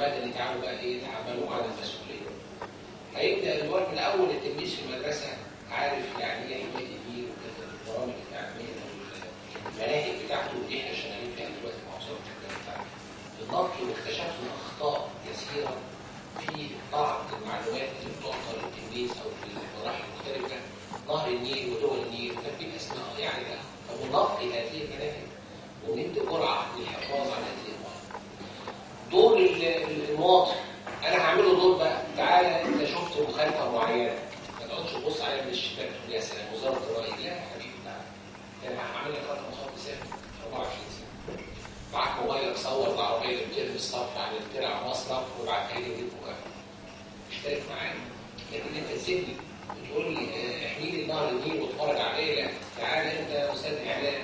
مدني تعالوا بقى ايه تعملوا على المسؤوليه هيبدا الولد من اول التلميذ في المدرسه عارف يعني ايه حمايه الدين وكذا البرامج التعليميه المناهج بتاعته ودي احنا شغالين فيها دلوقتي مع وزاره التربيه بتاعته النقل واكتشفنا اخطاء يسيره في بعض المعلومات اللي بتعطى للتلميذ او في المراحل المختلفه نهر النيل ودول النيل كان في اسماء يعني ده فبنقي هذه المناهج وندي جرعه للحفاظ على هذه المناهج دور ال- المواطن انا هعمل له دور بقى تعالى انت شفت مخالفه معينه ما تقعدش تبص عليها من الشباك تقول يا سلام وزاره الراي لا يا حبيبي تعالى انا هعمل لك خط مخاط سافر 24 ساعه معاك موبايلك صور العربيه اللي بترمي الصف عن الترع مصرف وابعتها لي وديك مكافاه اشترك معايا لكن انت تسيبني بتقول لي اه، احمي لي نهر النيل واتفرج عليه لا تعالى انت يا استاذ اعلام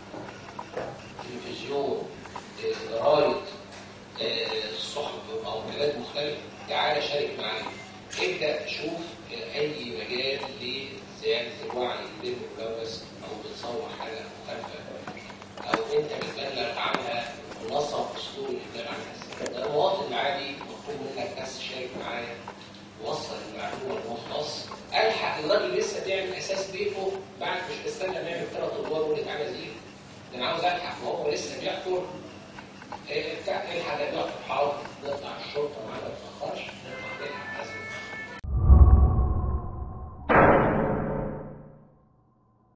تلفزيون اه، جرايد اه، صحف موكلات مختلفه تعالى شارك معايا ابدا شوف اه، اي مجال لزياده الوعي غير ملوث او بتصور حاجه مخالفه او انت بتبلغ عنها منظم اسلوب الابلاغ عنها ده المواطن العادي مطلوب منك بس شارك معايا وصل المعلومه المختص الحق الراجل لسه بيعمل اساس بيته بعد مش بستنى نعمل ثلاث ادوار ويقول لك تعالى زيد ده انا عاوز الحق ما هو لسه بيحفر إيه، بتاع الحق ده بيحفر